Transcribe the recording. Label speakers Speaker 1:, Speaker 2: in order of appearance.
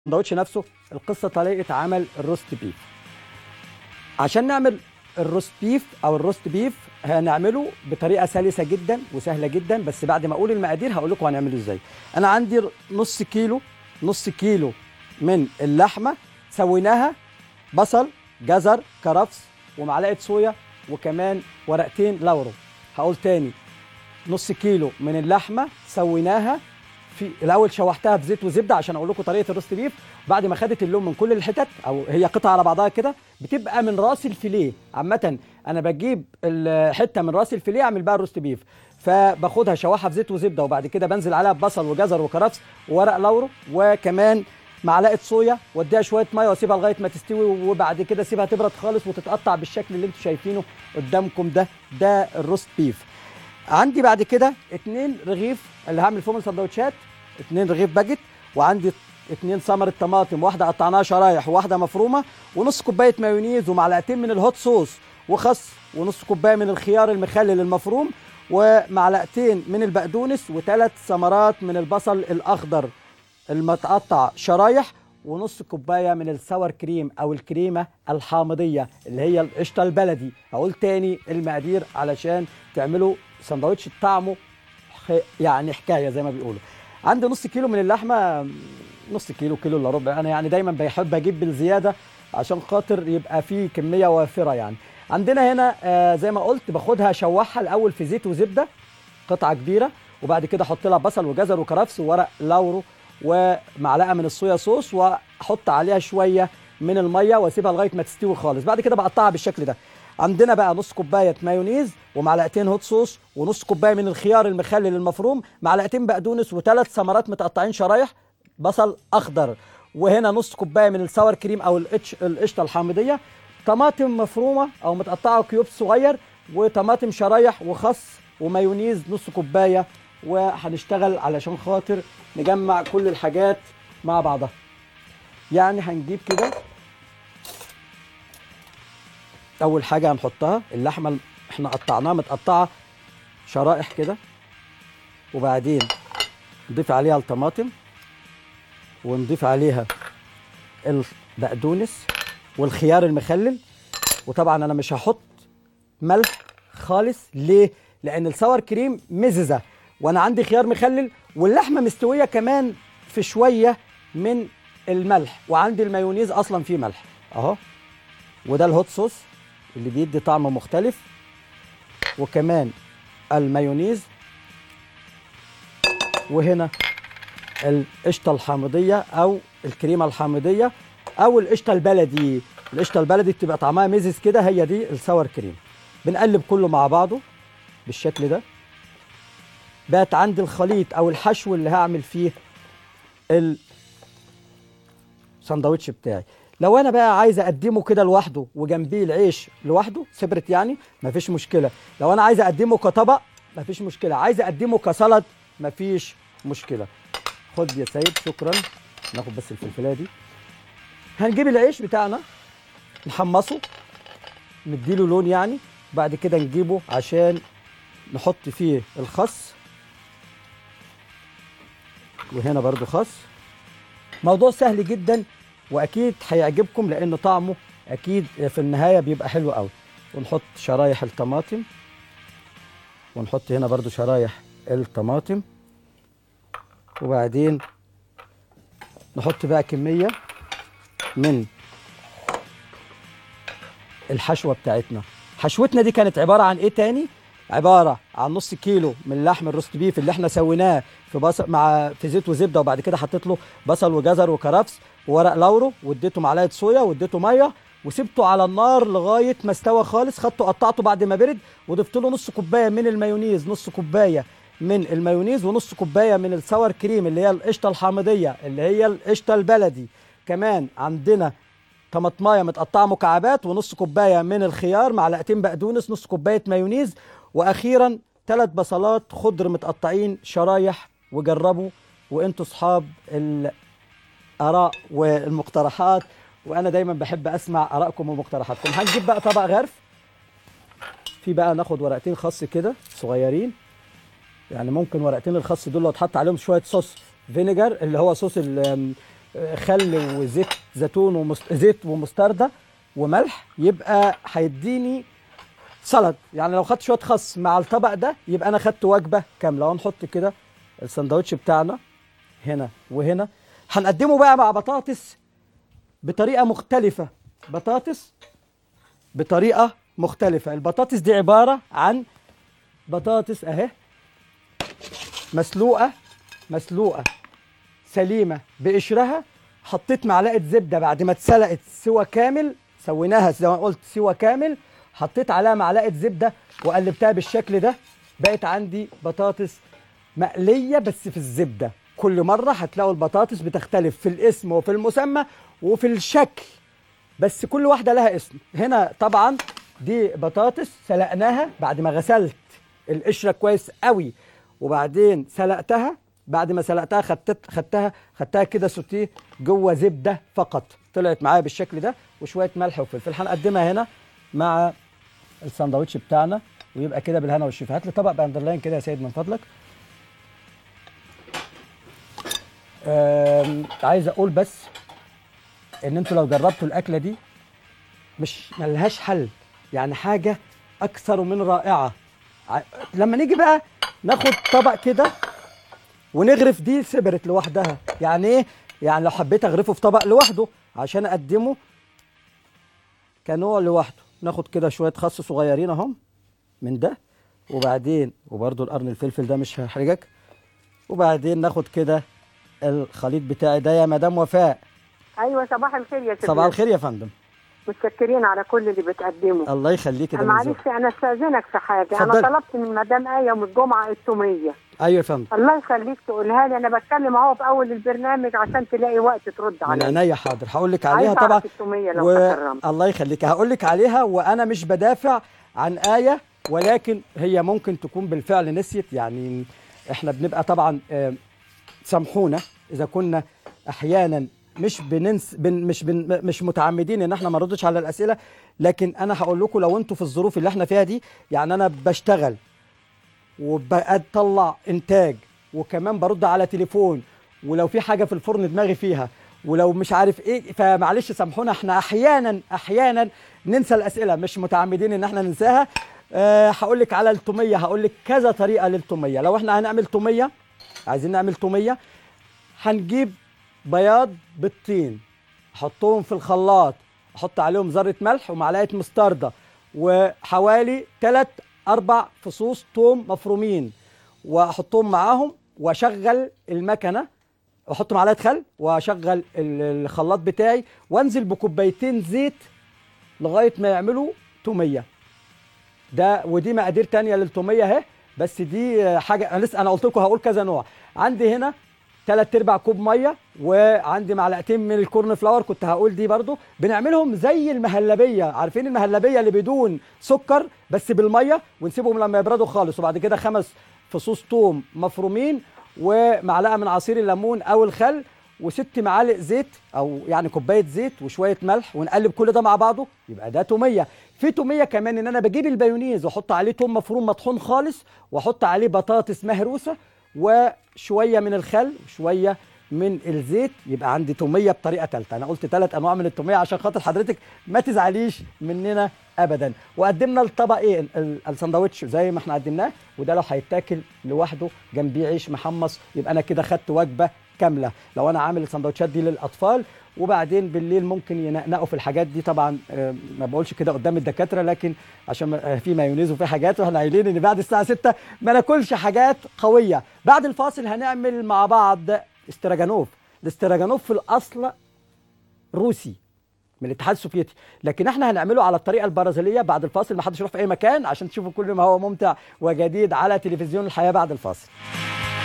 Speaker 1: السندوتش نفسه القصه طريقه عمل الروست بيف عشان نعمل الروست بيف او الروست بيف هنعمله بطريقه سلسه جدا وسهله جدا بس بعد ما اقول المقادير هقول لكم هنعمله ازاي انا عندي نص كيلو نص كيلو من اللحمه سويناها بصل جزر كرفس ومعلقه صويا وكمان ورقتين لورو هقول تاني نص كيلو من اللحمه سويناها في الاول شوحتها في زيت وزبده عشان اقول لكم طريقه الروست بيف بعد ما خدت اللون من كل الحتت او هي قطعه على بعضها كده بتبقى من راس الفيليه عامه انا بجيب الحته من راس الفيليه اعمل بقى الروست بيف فباخدها شوحها في زيت وزبده وبعد كده بنزل عليها ببصل وجزر وكرفس وورق لورو وكمان معلقه صويا واديها شويه ميه واسيبها لغايه ما تستوي وبعد كده اسيبها تبرد خالص وتتقطع بالشكل اللي انتم شايفينه قدامكم ده ده الروست بيف عندي بعد كده اتنين رغيف اللي هعمل فيهم السندوتشات اتنين رغيف باجت وعندي اتنين ثمرة طماطم واحدة قطعناها شرايح وواحدة مفرومة ونص كوباية مايونيز ومعلقتين من الهوت صوص وخس ونص كوباية من الخيار المخلل المفروم ومعلقتين من البقدونس وثلاث ثمرات من البصل الأخضر المتقطع شرايح ونص كوبايه من السور كريم او الكريمه الحامضيه اللي هي القشطه البلدي هقول تاني المقادير علشان تعملوا سندوتش طعمه يعني حكايه زي ما بيقولوا عندي نص كيلو من اللحمه نص كيلو كيلو الا ربع انا يعني دايما بحب اجيب بالزياده عشان خاطر يبقى فيه كميه وافره يعني عندنا هنا آه زي ما قلت باخدها اشوحها الاول في زيت وزبده قطعه كبيره وبعد كده احط لها بصل وجزر وكرفس وورق لورو ومعلقه من الصويا صوص واحط عليها شويه من الميه واسيبها لغايه ما تستوي خالص بعد كده بقطعها بالشكل ده عندنا بقى نص كوبايه مايونيز ومعلقتين هوت صوص ونص كوبايه من الخيار المخلل المفروم معلقتين بقدونس وثلاث ثمرات متقطعين شرايح بصل اخضر وهنا نص كوبايه من الساور كريم او القشطه الحامضيه طماطم مفرومه او متقطعه كيوب صغير وطماطم شرايح وخس ومايونيز نص كوبايه وهنشتغل علشان خاطر نجمع كل الحاجات مع بعضها يعني هنجيب كده اول حاجه هنحطها اللحمه احنا قطعناها متقطعه شرائح كده وبعدين نضيف عليها الطماطم ونضيف عليها البقدونس والخيار المخلل وطبعا انا مش هحط ملح خالص ليه لان السور كريم مززه وانا عندي خيار مخلل واللحمه مستويه كمان في شويه من الملح وعندي المايونيز اصلا فيه ملح اهو وده الهوت صوص اللي بيدي طعم مختلف وكمان المايونيز وهنا القشطه الحامضيه او الكريمه الحامضيه او القشطه البلدي القشطه البلدي بتبقى طعمها ميزز كده هي دي السور كريم بنقلب كله مع بعضه بالشكل ده بقت عندي الخليط او الحشو اللي هعمل فيه الساندوتش بتاعي لو انا بقى عايز اقدمه كده لوحده وجنبيه العيش لوحده سبرت يعني مفيش مشكله لو انا عايز اقدمه كطبق مفيش مشكله عايز اقدمه كسلطه مفيش مشكله خد يا سيد شكرا ناخد بس الفلفلايه دي هنجيب العيش بتاعنا نحمصه نديله لون يعني بعد كده نجيبه عشان نحط فيه الخس وهنا برضو خس موضوع سهل جدا واكيد هيعجبكم لان طعمه اكيد في النهايه بيبقى حلو قوي ونحط شرايح الطماطم ونحط هنا برضو شرايح الطماطم وبعدين نحط بقى كميه من الحشوه بتاعتنا حشوتنا دي كانت عباره عن ايه تاني عباره عن نص كيلو من لحم الروست بيف اللي احنا سويناه في بصل مع في زيت وزبده وبعد كده حطيت له بصل وجزر وكرفس وورق لورو واديته معلقه صويا واديته ميه وسبته على النار لغايه ما استوى خالص خدته قطعته بعد ما برد وضفت له نص كوبايه من المايونيز نص كوبايه من المايونيز ونص كوبايه من السور كريم اللي هي القشطه الحامضيه اللي هي القشطه البلدي كمان عندنا طماطمايه متقطعه مكعبات ونص كوبايه من الخيار معلقتين بقدونس نص كوبايه مايونيز واخيرا ثلاث بصلات خضر متقطعين شرايح وجربوا وانتوا اصحاب الاراء والمقترحات وانا دايما بحب اسمع ارائكم ومقترحاتكم هنجيب بقى طبق غرف في بقى ناخد ورقتين خس كده صغيرين يعني ممكن ورقتين الخس دول لو اتحط عليهم شويه صوص فينيجر اللي هو صوص آه، خل وزيت زيتون ومست... زيت ومستردة وملح يبقى هيديني سلطه يعني لو خدت شويه خس مع الطبق ده يبقى انا خدت وجبه كامله ونحط كده السندوتش بتاعنا هنا وهنا هنقدمه بقى مع بطاطس بطريقه مختلفه بطاطس بطريقه مختلفه البطاطس دي عباره عن بطاطس اهي مسلوقه مسلوقه سليمه بقشرها حطيت معلقه زبده بعد ما اتسلقت سوى كامل سويناها زي ما قلت سوى كامل حطيت عليها معلقه زبده وقلبتها بالشكل ده بقت عندي بطاطس مقليه بس في الزبده كل مره هتلاقوا البطاطس بتختلف في الاسم وفي المسمى وفي الشكل بس كل واحده لها اسم هنا طبعا دي بطاطس سلقناها بعد ما غسلت القشره كويس قوي وبعدين سلقتها بعد ما سلقتها خدت خدتها خدتها كده سوتيه جوه زبده فقط طلعت معايا بالشكل ده وشويه ملح وفلفل هنقدمها هنا مع الساندوتش بتاعنا ويبقى كده بالهنا والشفا هات لي طبق باندرلاين كده يا سيد من فضلك آم، عايز اقول بس ان انتوا لو جربتوا الاكله دي مش ملهاش حل يعني حاجه اكثر من رائعه ع- لما نيجي بقى ناخد طبق كده ونغرف دي سبرت لوحدها يعني ايه يعني لو حبيت اغرفه في طبق لوحده عشان اقدمه كنوع لوحده ناخد كده شويه خس صغيرين اهم من ده وبعدين وبرده القرن الفلفل ده مش هيحرجك وبعدين ناخد كده الخليط بتاعي ده يا مدام وفاء
Speaker 2: ايوه صباح الخير يا
Speaker 1: صباح الخير يا فندم
Speaker 2: متشكرين على كل اللي بتقدمه
Speaker 1: الله يخليك ده من
Speaker 2: معلش
Speaker 1: ذوقك.
Speaker 2: انا استاذنك في حاجه
Speaker 1: اتفضلي.
Speaker 2: انا طلبت من مدام ايه يوم الجمعه التوميه
Speaker 1: ايوه يا فندم
Speaker 2: الله يخليك تقولها لي انا بتكلم اهو في اول البرنامج عشان تلاقي وقت ترد
Speaker 1: من
Speaker 2: عليا
Speaker 1: عينيا حاضر هقول لك عليها
Speaker 2: عايزة
Speaker 1: طبعا
Speaker 2: أعرف التوميه لو تكرمت
Speaker 1: الله يخليك هقول لك عليها وانا مش بدافع عن آية ولكن هي ممكن تكون بالفعل نسيت يعني احنا بنبقى طبعا آه، سامحونا اذا كنا احيانا مش بننس بن مش بن مش متعمدين ان احنا ما نردش على الاسئله لكن انا هقول لكم لو انتوا في الظروف اللي احنا فيها دي يعني انا بشتغل وبطلع انتاج وكمان برد على تليفون ولو في حاجه في الفرن دماغي فيها ولو مش عارف ايه فمعلش سامحونا احنا احيانا احيانا ننسى الاسئله مش متعمدين ان احنا ننساها أه هقول لك على التوميه هقول لك كذا طريقه للتوميه لو احنا هنعمل توميه عايزين نعمل توميه هنجيب بياض بالطين احطهم في الخلاط احط عليهم ذره ملح ومعلقه مستردة وحوالي 3 4 فصوص توم مفرومين واحطهم معاهم واشغل المكنه واحط معلقه خل واشغل ال- الخلاط بتاعي وانزل بكوبايتين زيت لغايه ما يعملوا توميه ده ودي مقادير تانية للتوميه اهي بس دي آه، حاجه انا لسه انا قلت لكم هقول كذا نوع عندي هنا تلات ارباع كوب ميه وعندي معلقتين من الكورن فلاور كنت هقول دي برضو بنعملهم زي المهلبيه عارفين المهلبيه اللي بدون سكر بس بالميه ونسيبهم لما يبردوا خالص وبعد كده خمس فصوص توم مفرومين ومعلقه من عصير الليمون او الخل وست معالق زيت او يعني كوبايه زيت وشويه ملح ونقلب كل ده مع بعضه يبقى ده توميه في توميه كمان ان انا بجيب البايونيز واحط عليه توم مفروم مطحون خالص واحط عليه بطاطس مهروسه وشويه من الخل وشويه من الزيت يبقى عندي توميه بطريقه ثالثه انا قلت ثلاث انواع من التوميه عشان خاطر حضرتك ما تزعليش مننا ابدا وقدمنا الطبق ايه ال- ال- الساندوتش زي ما احنا قدمناه وده لو هيتاكل لوحده جنبيه عيش محمص يبقى انا كده خدت وجبه كامله لو انا عامل السندوتشات دي للاطفال وبعدين بالليل ممكن ينقنقوا في الحاجات دي طبعا آه، ما بقولش كده قدام الدكاتره لكن عشان ما- آه، في مايونيز وفي حاجات واحنا قايلين ان بعد الساعه 6 ما ناكلش حاجات قويه بعد الفاصل هنعمل مع بعض استراجانوف الاستراجانوف في الاصل روسي من الاتحاد السوفيتي لكن احنا هنعمله على الطريقه البرازيليه بعد الفاصل ما حدش يروح في اي مكان عشان تشوفوا كل ما هو ممتع وجديد على تلفزيون الحياه بعد الفاصل